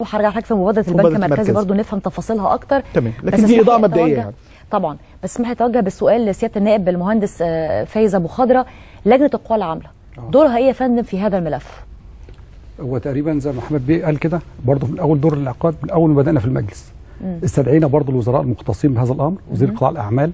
وهرجع لحضرتك في مبادره البنك مبادرة المركزي المركزي. برضو نفهم تفاصيلها اكتر تمام بس لكن دي اسمح اضاءه لي مبدئيه أتوجه- يعني طبعا بس اسمح لي اتوجه بالسؤال لسياده النائب المهندس آه، فايز ابو خضره لجنه القوى العامله دورها ايه يا فندم في هذا الملف؟ هو تقريبا زي ما محمد بيه قال كده برضه من اول دور العقاد من اول ما بدانا في المجلس مم. استدعينا برضه الوزراء المختصين بهذا الامر وزير مم. قطاع الاعمال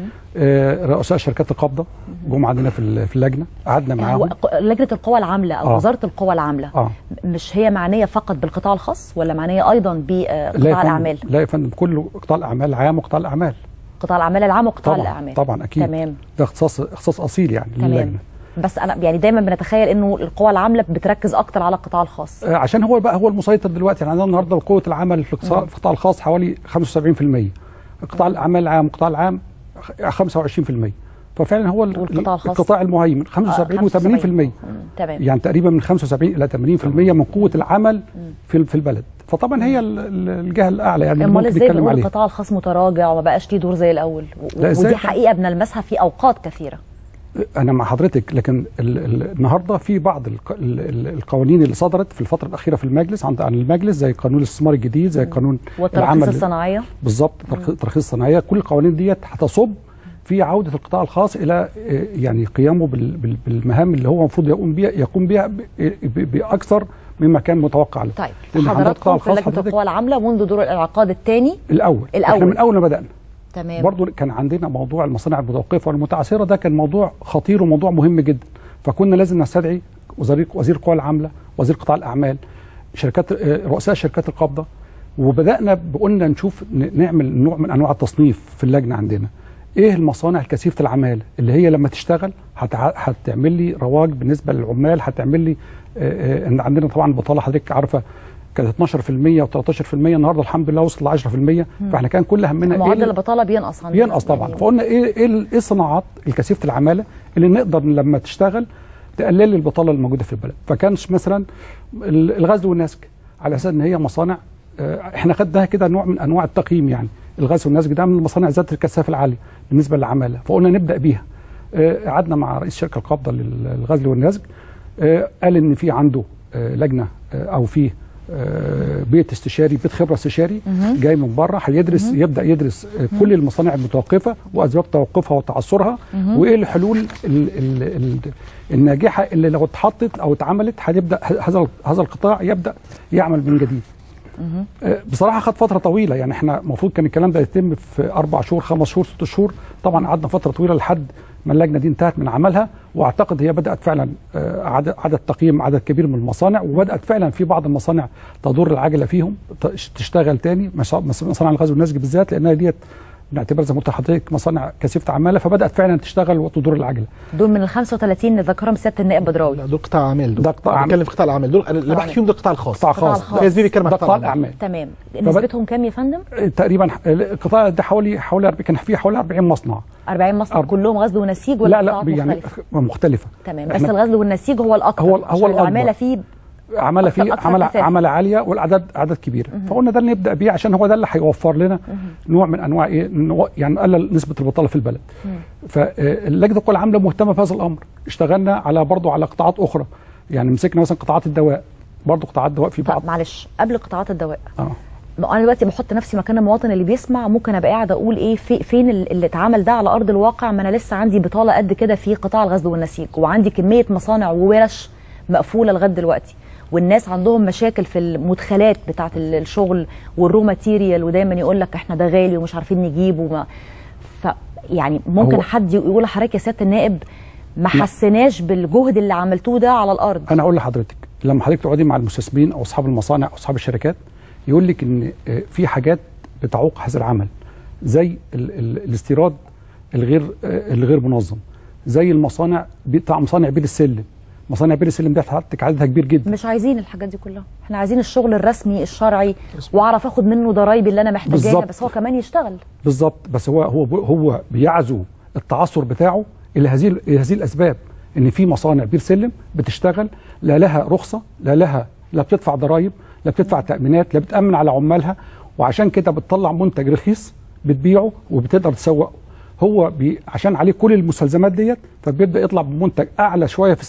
آه، رؤساء شركات القبضه جم عندنا في ال- في اللجنه قعدنا هو معاهم ق- لجنه القوى العامله او آه. وزاره القوى العامله اه مش هي معنيه فقط بالقطاع الخاص ولا معنيه ايضا لا يا بقطاع فندم- الاعمال؟ لا يا فندم كله قطاع الاعمال عام وقطاع الاعمال قطاع الاعمال العام وقطاع طبعا الاعمال طبعا اكيد تمام ده اختصاص اختصاص اصيل يعني تمام للجنه بس انا يعني دايما بنتخيل انه القوى العامله بتركز اكتر على القطاع الخاص آه، عشان هو بقى هو المسيطر دلوقتي يعني عندنا النهارده قوه العمل في القطاع- مم. في القطاع الخاص حوالي 75% قطاع الاعمال العام والقطاع العام خ- 25% ففعلا هو ال- والقطاع الخاص؟ القطاع المهيمن 75 و80% مم، تمام يعني تقريبا من 75 الى 80% من قوه العمل في في البلد فطبعا هي ال- ال- الجهه الاعلى يعني اللي امال ممكن ازاي نتكلم بنقول عليها القطاع الخاص متراجع وما بقاش ليه دور زي الاول و- لا، إزاي ودي طبعا؟ حقيقه بنلمسها في اوقات كثيره انا مع حضرتك لكن ال ال النهارده في بعض الق ال ال القوانين اللي صدرت في الفتره الاخيره في المجلس عن عن المجلس زي قانون الاستثمار الجديد زي قانون والتراخيص الصناعيه بالظبط ترخ- التراخيص الصناعيه كل القوانين ديت هتصب في عوده القطاع الخاص الى آه، يعني قيامه بال- بال- بالمهام اللي هو المفروض يقوم بها يقوم بها ب- ب- باكثر مما كان متوقع له طيب لأن حضرتك حضراتكم القطاع في الخاص لجنه حضرتك القوى العامله منذ دور الانعقاد الثاني الاول الأول. احنا من اول ما بدانا تمام برضو كان عندنا موضوع المصانع المتوقفه والمتعثره ده كان موضوع خطير وموضوع مهم جدا فكنا لازم نستدعي وزير وزير القوى العامله وزير قطاع الاعمال شركات آه، رؤساء شركات القبضه وبدانا قلنا نشوف ن- نعمل نوع من انواع التصنيف في اللجنه عندنا ايه المصانع الكثيفه العماله اللي هي لما تشتغل هتع... هتعمل لي رواج بالنسبه للعمال هتعمل لي آه، آه، ان عندنا طبعا البطاله حضرتك عارفه كانت 12% و13% النهارده الحمد لله وصل ل 10% فاحنا كان كل همنا إيه معدل ال- البطاله بينقص عندنا بينقص طبعا يعني فقلنا ايه ايه ال- ايه الصناعات الكثيفه العماله اللي نقدر لما تشتغل تقلل لي البطاله الموجوده في البلد فكانش مثلا ال- الغزل والنسج على اساس ان هي مصانع آه، احنا خدناها كده نوع من انواع التقييم يعني الغزل والنسج ده من المصانع ذات الكثافه العاليه بالنسبه للعماله فقلنا نبدا بيها آه، قعدنا مع رئيس شركه القبضه للغزل والنسج آه، قال ان في عنده آه، لجنه آه، او في آه، بيت استشاري بيت خبره استشاري مهم. جاي من بره هيدرس مهم. يبدا يدرس آه، كل المصانع المتوقفه واسباب توقفها وتعثرها مهم. وايه الحلول ال ال ال الناجحه اللي لو اتحطت او اتعملت هيبدا هذا هذا القطاع يبدا يعمل من جديد مهم. آه، بصراحه خد فتره طويله يعني احنا المفروض كان الكلام ده يتم في اربع شهور خمس شهور ست شهور طبعا قعدنا فتره طويله لحد ما اللجنه دي انتهت من عملها واعتقد هي بدات فعلا آه، عدد عدد تقييم عدد كبير من المصانع وبدات فعلا في بعض المصانع تدور العجله فيهم ت- تشتغل تاني مص- مص- مصانع الغاز والنسج بالذات لانها ديت بنعتبر زي ما قلت لحضرتك مصانع كثيفه عماله فبدات فعلا تشتغل وتدور العجله دول من ال 35 اللي ذكرهم سياده النائب بدراوي لا دول قطاع اعمال دول ده قطاع أنا أعمال. بتكلم في قطاع الاعمال دول أنا اللي قطاع بحكي فيهم ده القطاع الخاص قطاع قطاع خاص الخاص. فايز بيه بيتكلم ده عن قطاع قطاع الاعمال الاعمال تمام نسبتهم كام يا فندم؟ تقريبا القطاع ده حوالي حوالي أربع- كان فيه حوالي 40 مصنع 40 مصنع أرب- كلهم غزل ونسيج ولا لا لا قطاعات يعني مختلفة؟ مختلفه تمام بس إحنا- الغزل والنسيج هو الاكثر هو- هو عشان الأكبر. العماله فيه عمل أكثر- فيه أكثر عمل كثافة. عمل عاليه والاعداد اعداد كبيره فقلنا ده اللي نبدا بيه عشان هو ده اللي هيوفر لنا نوع من انواع ايه نوع- يعني نقلل نسبه البطاله في البلد فاللجنه القوى العامله مهتمه بهذا الامر اشتغلنا على برضه على قطاعات اخرى يعني مسكنا مثلا قطاعات الدواء برضه قطاعات الدواء في بعض طب معلش قبل قطاعات الدواء اه ما انا دلوقتي بحط نفسي مكان المواطن اللي بيسمع ممكن ابقى قاعده اقول ايه في فين ال- اللي اتعمل ده على ارض الواقع ما انا لسه عندي بطاله قد كده في قطاع الغزل والنسيج وعندي كميه مصانع وورش مقفوله لغايه دلوقتي والناس عندهم مشاكل في المدخلات بتاعه ال- الشغل والرو ماتيريال ودايما يقول لك احنا ده غالي ومش عارفين نجيبه وما ف يعني ممكن هو- حد يقول لحضرتك يا سياده النائب ما حسناش بالجهد اللي عملتوه ده على الارض انا اقول لحضرتك لما حضرتك تقعدي مع المستثمرين او اصحاب المصانع او اصحاب الشركات يقول لك ان آه، في حاجات بتعوق هذا العمل زي ال ال الاستيراد الغير آه، الغير منظم زي المصانع بتاع مصانع بير السلم مصانع بير السلم دي حضرتك عددها كبير جدا مش عايزين الحاجات دي كلها احنا عايزين الشغل الرسمي الشرعي واعرف اخد منه ضرايبي اللي انا محتاجاها بالظبط. بس هو كمان يشتغل بالظبط بس هو هو هو بيعزو التعثر بتاعه الى هذه الى هذه الاسباب ان في مصانع بير سلم بتشتغل لا لها رخصه لا لها لا بتدفع ضرائب لا بتدفع تامينات لا بتامن على عمالها وعشان كده بتطلع منتج رخيص بتبيعه وبتقدر تسوقه هو بي عشان عليه كل المستلزمات ديت فبيبدا يطلع بمنتج اعلى شويه في السعر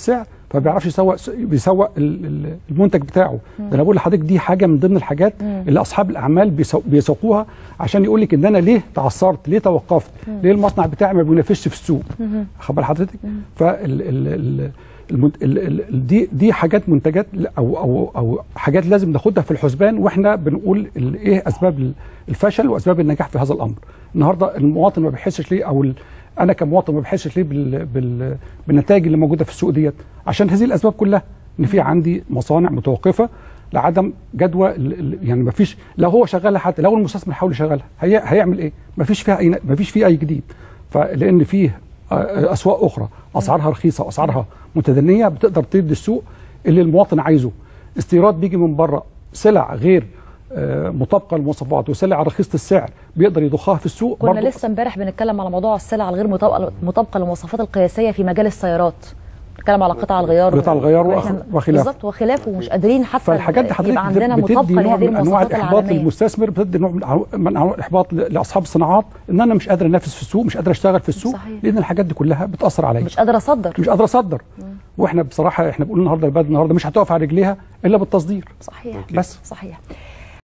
فما بيعرفش يسوق بيسوق ال- ال- المنتج بتاعه ده انا بقول لحضرتك دي حاجه من ضمن الحاجات اللي اصحاب الاعمال بيسو- بيسوقوها عشان يقول لك ان انا ليه تعثرت ليه توقفت ليه المصنع بتاعي ما بينافسش في السوق خد بال حضرتك فال ال ال المنت... ال... ال... ال- دي دي حاجات منتجات ل- او او او حاجات لازم ناخدها في الحسبان واحنا بنقول ال... ايه اسباب ال- الفشل واسباب النجاح في هذا الامر النهارده المواطن ما بيحسش ليه او ال... انا كمواطن ما بحسش ليه بال... بال... بالنتائج اللي موجوده في السوق ديت عشان هذه الاسباب كلها ان في عندي مصانع متوقفه لعدم جدوى ال... ال- يعني ما فيش لو هو شغالها حتى لو المستثمر حاول يشغلها هي... هيعمل ايه ما فيش فيها اي ما فيش فيه اي جديد فلان فيه آه، اسواق اخرى اسعارها رخيصه واسعارها متدنيه بتقدر تدي السوق اللي المواطن عايزه استيراد بيجي من بره سلع غير آه، مطابقه للمواصفات وسلع رخيصه السعر بيقدر يضخها في السوق كنا برضه لسه امبارح بنتكلم على موضوع السلع الغير مطابقه مطابقه للمواصفات القياسيه في مجال السيارات بنتكلم على قطع الغيار قطع الغيار وإحنا- وأخ- وخلافه. بالظبط وخلافه ومش قادرين حتى فالحاجات دي حضرتك يبقى عندنا بتدي مطابقه نوع لهذه من انواع المواصفات الاحباط العالميه للمستثمر بتدي نوع من أنواع- من انواع الاحباط ل- لاصحاب الصناعات ان انا مش قادر انافس في السوق مش قادر اشتغل في السوق صحيح. لان الحاجات دي كلها بتاثر عليا مش قادره اصدر مش قادر اصدر واحنا بصراحه احنا بنقول النهارده البلد النهارده مش هتقف على رجليها الا بالتصدير صحيح بس صحيح